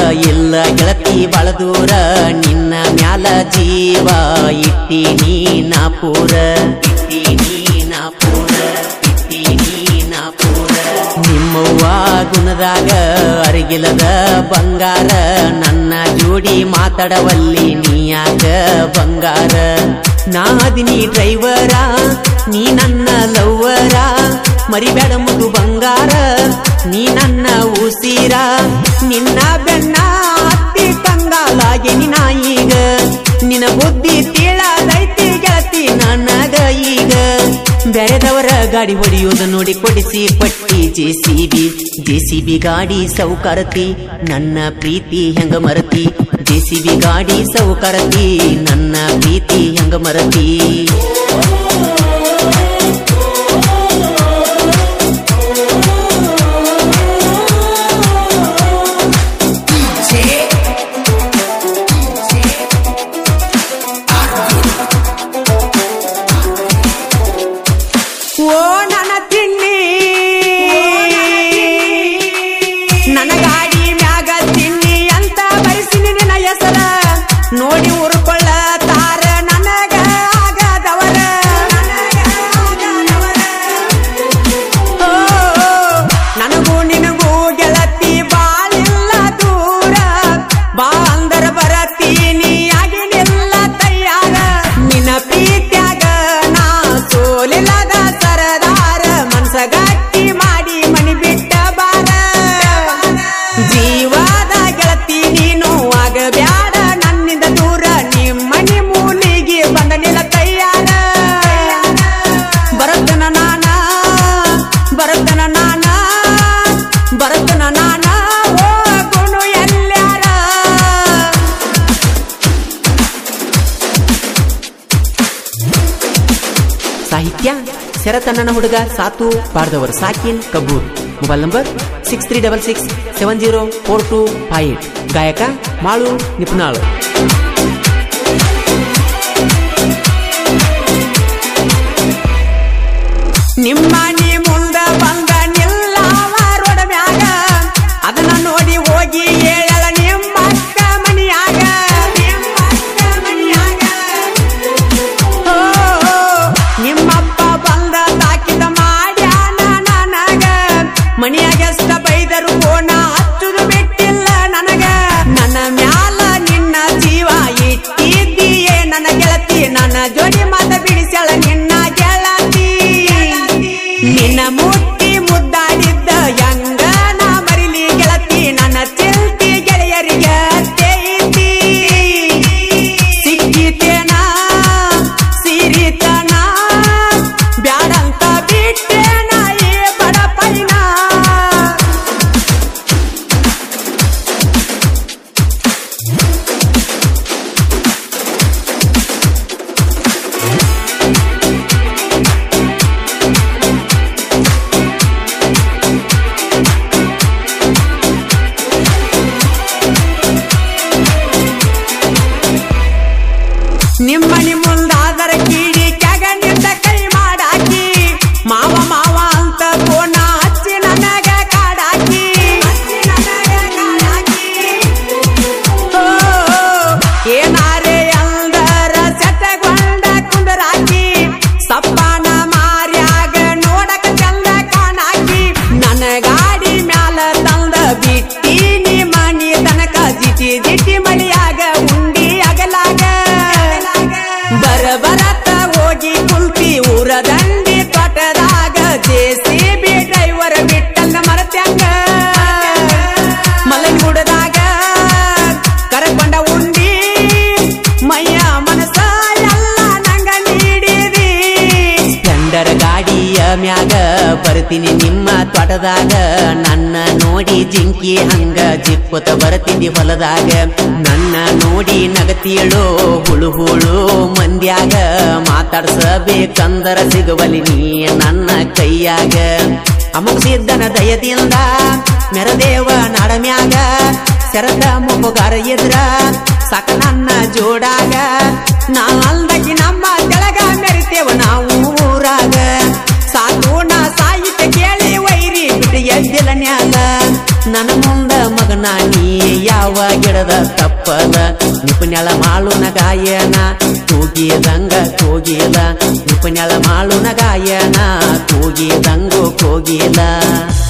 ಇಲ್ಲ ಗೆಳತಿ ಬಾಳ ದೂರ ನಿನ್ನ ಮ್ಯಾಲ ಜೀವ ಇಟ್ಟಿ ನೀನ ಪೂರ ಇಟ್ಟಿ ನೀನ ಪೂರ ಇಟ್ಟಿ ನೀನ ಪೂರ ನಿಮ್ಮವ್ವ ಗುಣದಾಗ ಅರಿಗಿಲದ ಬಂಗಾರ ನನ್ನ ಜೋಡಿ ಮಾತಾಡವಲ್ಲಿ ನೀಯಾಗ ಬಂಗಾರ ನಾದಿನಿ ಡ್ರೈವರ ನೀ ನನ್ನ ಲವ್ವರ ಮರಿಬೇಡ ಮುದು ಬಂಗಾರ ನೀ ನನ್ನ ಉಸಿರ ನಿನ್ನ ಬೆನ್ನ ಹತ್ತಿ ಕಂಗಾಲಾಗಿ ನಿನ ಈಗ ನಿನ್ನ ಬುದ್ಧಿ ತೀಳದೈತಿ ಗೆಳತಿ ನನಗ ಈಗ ಬೆರೆದವರ ಗಾಡಿ ಹೊಡೆಯುವುದು ನೋಡಿ ಕೊಡಿಸಿ ಪಟ್ಟಿ ಜೆಸಿಬಿ ಜೆಸಿಬಿ ಗಾಡಿ ಸೌಕರತಿ ನನ್ನ ಪ್ರೀತಿ ಹೆಂಗ ಮರತಿ ಜೆಸಿಬಿ ಗಾಡಿ ಸೌಕರತಿ ನನ್ನ ಪ್ರೀತಿ ಹೆಂಗ ಮರತಿ ಓ ನನ್ನ ತಿನ್ನಿ ನನ್ನ ಗಾಡಿ ಮ್ಯಾಗ ತಿನ್ನಿ ಅಂತ ಬರಿಸಿನಿ ನಿನ್ನ ಹೆಸರ ನೋಡಿ ಉರ್ಕೊಳ್ಳ ತಾರ ನನಗ ಆಗದವರ ಓ, ನನಗೂ ನಿನಗೂ ಗೆಳತಿ ಬಾಳಿಲ್ಲ ದೂರ ಬಾ ಅಂದರ ಬರತೀನಿ ಆಗಿನಿಲ್ಲ ತಯ್ಯಾರ ನಿನ್ನ ಪ್ರೀತ್ಯಾಗ ನಾ ಸೋಲಿಲ್ಲದ ಸರದಾರ ಮನ್ಸ ಗಟ್ಟಿ ಮಾಡಿ ಮನಿ ಬಿಟ್ಟ ಬಾರ ಜೀವದ ಗೆಳತಿ ನೀನು ಆಗಬ್ಯಾಡ ನನ್ನಿಂದ ದೂರ ನಿಮ್ಮನಿ ಮೂಲಿಗೆ ಬಂದ ನಿಲ್ಲ ತಯ್ಯಾರ ಬರತನ ನಾನ ಬರತನ ನಾನ ಬರತನ ನಾನ ಹೋಗುನು ಎಲ್ಲಾರ ಸಾಹಿತ್ಯ ಶರತಣ್ಣನ ಹುಡುಗ ಸಾತು ಪಾಡ್ದವರು ಸಾಕಿನ್ ಕಬೂರ್ mobile number six three double six seven zero four two five eight ಗಾಯಕ ಮಾಳು ನಿಪುಣಾಳು ನಿಮ್ಮ ನೀ ಮುಂದ ಬಂದ ನಿಲ್ಲವ ರೋಡ ಮ್ಯಾಗ ಅದನ್ನ ನೋಡಿ ಹೋಗಿ ಹೇಳಲ ನಿಮ್ಮ ಅಕ್ಕ ಮನಿಯಾಗ ನಿಮ್ಮಕ್ಕ ಮನಿಯಾಗ ಓ, ನಿಮ್ಮಪ್ಪ ಬಂದ ತಾಕಿದ ಮಾಡ್ಯಾನ ನನಗ ಮನಿಯಾಗೆಷ್ಟ ಬೈದರು ಕೋಣ ಹಚ್ಚುದು ಬಿಟ್ಟಿಲ್ಲ ನನಗ ನನ್ನ ಮ್ಯಾಲ ನಿನ್ನ ಜೀವ ಇಟ್ಟಿದ್ದೀಯೇ ನನ್ನ ಗೆಳತಿ ನನ್ನ ಜೋಡಿ ಮಾತ ಬಿಡಿಸ್ಯಾಳ ನಿನ್ನ ಗೆಳತಿ ನಿನ್ನ ಮುಟ್ಟಿ ಮುದ್ದಾಡಿದ್ದ ಹೆಂಗ ನಾ ಮರಿಲಿ ಗೆಳತಿ ನನ್ನ ಚಿಲ್ತಿ ಗೆಳೆಯರಿಗೆ ತೇಯ್ತಿ ಸಿಕ್ಕಿತೇನ ಸಿರಿತನ ಬ್ಯಾಡಂತ ಬಿಟ್ಟೇನ ಈ ಬಡಪೈನ ನಿಮ್ಮನಿ ಮುಂದಾದರ ಕೀಡಿ ಕೆಗನಿಂದ ಕೈ ಮಾಡಾಕಿ ಮಾವ ಮಾವ ಅಂತ ಕೋಣ ಹಚ್ಚಿ ನನಗ ಕಾಡಾಕಿ ಓ, ಏನಾರೆ ಅಂದರ ಸೆಟಗೊಂಡ ಕುಂದರಾಕಿ ಸಪ್ಪಾನ ಮಾರ್ಯಾಗ ನೋಡಕ ಚಂದ ಕಾಣಾಕಿ ನನ್ನ ಗಾಡಿ ಮ್ಯಾಲ ತಂದ ಬಿಟ್ಟೀನಿ ಮನಿ ತನಕ ಜಿಟಿ ಜಿಟಿ ಮಳಿಯಾಗ ಉಂಡಿ ಅಗಲಾಗ ಬರ ಬರತ ಹೋಗಿ ಕುಲ್ತಿ ಊರ ದಂಡಿ ತೋಟದಾಗ ಜೆಸಿಬಿ ಡ್ರೈವರ್ ಬಿಟ್ಟಂಗ ಮರತ್ಯಂಗ ಮಲಗುಡದಾಗ ಕರಕೊಂಡ ಉಂಡಿ ಮೈಯ ಮನಸ ಎಲ್ಲ ನಂಗ ನೀಡಿದಿ ಸ್ಪ್ಲೆಂಡರ್ ಗಾಡಿಯ ಮ್ಯಾಗ ಬರ್ತೀನಿ ನಿಮ್ಮ ತೋಟದಾಗ ನನ್ನ ನೋಡಿ ಜಿಂಕಿ ಹಂಗ ಜಿಪ್ಪುತ ಬರ್ತೀನಿ ಹೊಲದಾಗ ನನ್ನ ನೋಡಿ ನಗತಿಯಳು ಹುಳು ಹುಳು ಮಂದ್ಯಾಗ ಮಾತಾಡ್ಸಬೇಕಂದರ ಸಿಗುವಲಿ ನೀ ನನ್ನ ಕೈಯಾಗ ಅಮುಸಿದ್ದನ ದಯದಿಂದ ಮೆರದೇವ ನಾಡಮ್ಯಾಗ ಶರದ ಮೊಮ್ಮಗಾರ ಎದ್ರ ಸಾಕ ನನ್ನ ಜೋಡಾಗ ನಾ ಅಲ್ದಗಿ ನಮ್ಮ ತೆಳಗ ಮೆರಿತೇವ ನಾವು ಊರಾಗ ಸಾಕು ನಾ ಸಾಹಿತ್ಯ ಕೇಳಿ ವೈರಿ ಬಿಟ್ಟು ಎದ್ದಿಲ್ಲ ನ್ಯಾಗ ನನ್ನ ಮುಂದ ಮಗನ ನೀ ಯಾವ ಗಿಡದ ತಪ್ಪಲ ನಿಪುಣ್ಯಳ ಮಾಳುನ ಗಾಯನ ಕೂಗಿದಂಗ ಕೂಗಿಲ ನಿಪುಣ್ಯಳ ಮಾಳುನ ಗಾಯನ ಕೂಗಿದಂಗು ಕೂಗಿಲ